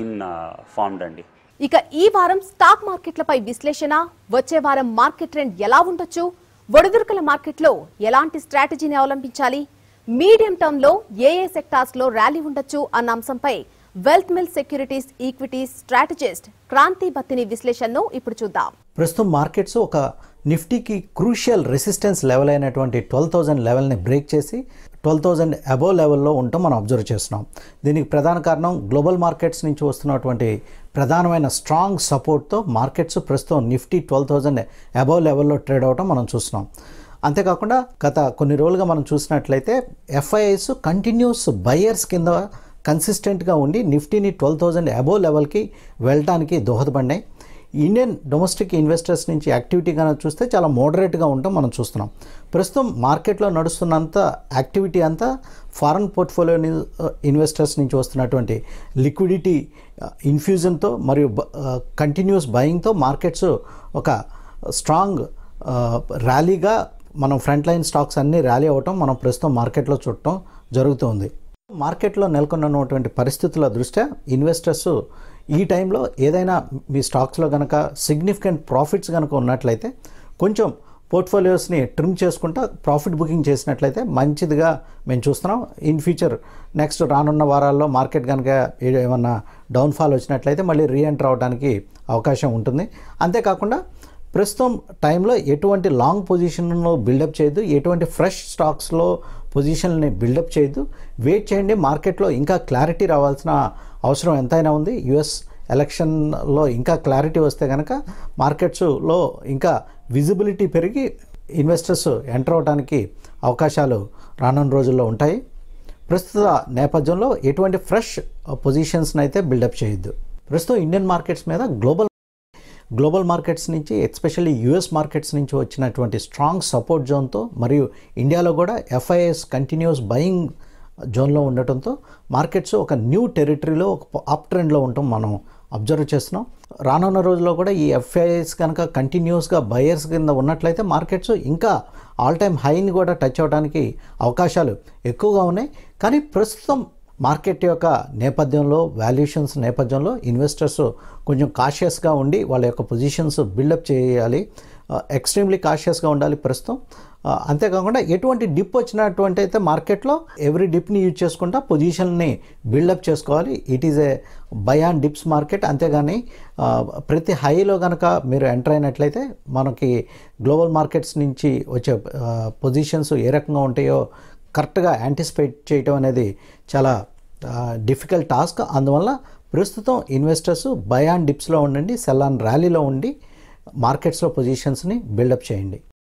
been formed అండి ఇక ఈ వారం స్టాక్ మార్కెట్లపై విశ్లేషణ వచ్చే వారం మార్కెట్ ట్రెండ్ ఎలా ఉండొచ్చు ఒడిదుర్కల మార్కెట్లో ఎలాంటి స్ట్రాటజీని అవలంబించాలి మీడియం టర్మ్ లో ఏ ఏ సెక్టార్స్ లో ర్యాలీ ఉండొచ్చు అన్న అంశంపై wealth mill securities equities strategist Kranthi Battini విశ్లేషణను ఇప్పుడు చూద్దాం ప్రస్తుతం మార్కెట్స్ ఒక నిఫ్టీకి క్రూషియల్ రెసిస్టెన్స్ లెవెల్ అయినటువంటి ట్వెల్వ్ థౌజండ్ లెవెల్ని బ్రేక్ చేసి ట్వెల్వ్ థౌజండ్ అబోవ్ లెవెల్లో ఉండటం మనం అబ్జర్వ్ చేస్తున్నాం దీనికి ప్రధాన కారణం గ్లోబల్ మార్కెట్స్ నుంచి వస్తున్నటువంటి ప్రధానమైన స్ట్రాంగ్ సపోర్ట్తో మార్కెట్స్ ప్రస్తుతం నిఫ్టీ ట్వెల్వ్ థౌజండ్ అబోవ్ లెవెల్లో ట్రేడ్ అవడం మనం చూస్తున్నాం అంతేకాకుండా గత కొన్ని రోజులుగా మనం చూసినట్లయితే ఎఫ్ఐఐస్ కంటిన్యూస్ బయర్స్ కింద కన్సిస్టెంట్గా ఉండి నిఫ్టీని ట్వెల్వ్ థౌజండ్ అబోవ్ లెవెల్కి వెళ్ళడానికి దోహదపడినాయి ఇండియన్ డొమెస్టిక్ ఇన్వెస్టర్స్ నుంచి యాక్టివిటీ కనుక చూస్తే చాలా మోడరేట్గా ఉండటం మనం చూస్తున్నాం ప్రస్తుతం మార్కెట్లో నడుస్తున్నంత యాక్టివిటీ అంతా ఫారెన్ పోర్ట్ఫోలియో ఇన్వెస్టర్స్ నుంచి వస్తున్నటువంటి లిక్విడిటీ ఇన్ఫ్యూజన్తో మరియు కంటిన్యూస్ బయింగ్తో మార్కెట్స్ ఒక స్ట్రాంగ్ ర్యాలీగా మనం ఫ్రంట్ లైన్ స్టాక్స్ అన్నీ ర్యాలీ అవ్వటం మనం ప్రస్తుతం మార్కెట్లో చూడటం జరుగుతుంది మార్కెట్లో నెలకొన్నటువంటి పరిస్థితుల దృష్ట్యా ఇన్వెస్టర్స్ ఈ టైంలో ఏదైనా మీ స్టాక్స్లో కనుక సిగ్నిఫికెంట్ ప్రాఫిట్స్ కనుక ఉన్నట్లయితే కొంచెం పోర్ట్ఫోలియోస్ని ట్రిమ్ చేసుకుంటా ప్రాఫిట్ బుకింగ్ చేసినట్లయితే మంచిదిగా మేము చూస్తున్నాం ఇన్ ఫ్యూచర్ నెక్స్ట్ రానున్న వారాల్లో మార్కెట్ కనుక ఏ- ఏమన్నా డౌన్ఫాల్ వచ్చినట్లయితే మళ్ళీ రీఎంటర్ అవడానికి అవకాశం ఉంటుంది అంతేకాకుండా ప్రస్తుతం టైంలో ఎటువంటి లాంగ్ పొజిషన్ను బిల్డప్ చేయొద్దు ఎటువంటి ఫ్రెష్ స్టాక్స్లో పొజిషన్ని బిల్డప్ చేయొద్దు వెయిట్ చేయండి మార్కెట్లో ఇంకా క్లారిటీ రావాల్సిన అవసరం ఎంతైనా ఉంది యుఎస్ ఎలక్షన్లో ఇంకా క్లారిటీ వస్తే కనుక మార్కెట్స్లో ఇంకా విజిబిలిటీ పెరిగి ఇన్వెస్టర్స్ ఎంటర్ అవడానికి అవకాశాలు రానున్న రోజుల్లో ఉంటాయి ప్రస్తుత నేపథ్యంలో ఎటువంటి ఫ్రెష్ పొజిషన్స్ని అయితే బిల్డప్ చేయొద్దు ప్రస్తుతం ఇండియన్ మార్కెట్స్ మీద గ్లోబల్ గ్లోబల్ మార్కెట్స్ నుంచి ఎస్పెషల్లీ యుఎస్ మార్కెట్స్ నుంచి వచ్చినటువంటి స్ట్రాంగ్ సపోర్ట్ జోన్తో మరియు ఇండియాలో కూడా ఎఫ్ఐఎస్ కంటిన్యూస్ బయింగ్ జోన్లో ఉండటంతో మార్కెట్స్ ఒక న్యూ టెరిటరీలో ఒక అప్ ట్రెండ్లో ఉండటం మనం అబ్జర్వ్ చేస్తున్నాం రానున్న రోజుల్లో కూడా ఈ ఎఫ్ఐఎస్ కనుక కంటిన్యూస్గా బయర్స్ కింద ఉన్నట్లయితే మార్కెట్స్ ఇంకా ఆల్ టైమ్ హైని కూడా టచ్ అవడానికి అవకాశాలు ఎక్కువగా ఉన్నాయి కానీ ప్రస్తుతం మార్కెట్ యొక్క నేపథ్యంలో వాల్యుయేషన్స్ నేపథ్యంలో ఇన్వెస్టర్స్ కొంచెం కాషియస్గా ఉండి వాళ్ళ యొక్క పొజిషన్స్ బిల్డప్ చేయాలి ఎక్స్ట్రీమ్లీ కాషియస్గా ఉండాలి ప్రస్తుతం ఆ, అంతేకాకుండా ఎటువంటి డిప్ వచ్చినటువంటి అయితే మార్కెట్లో ఎవ్రీ డిప్ని యూజ్ చేసుకుంటా పొజిషన్ని బిల్డప్ చేసుకోవాలి it is a buy on dips market అంతేగాని ఆ, ప్రతి హైలో కనుక మీరు ఎంటర్ అయినట్లయితే మనకి గ్లోబల్ మార్కెట్స్ నుంచి వచ్చే పొజిషన్స్ ఏ రకంగా ఉంటాయో కరెక్ట్గా యాంటిసిపేట్ చేయటం అనేది చాలా డిఫికల్ట్ టాస్క్ అందువల్ల ప్రస్తుతం ఇన్వెస్టర్స్ బై ఆన్ డిప్స్లో ఉండండి సెల్ ఆన్ ర్యాలీలో ఉండి మార్కెట్స్లో పొజిషన్స్ని బిల్డప్ చేయండి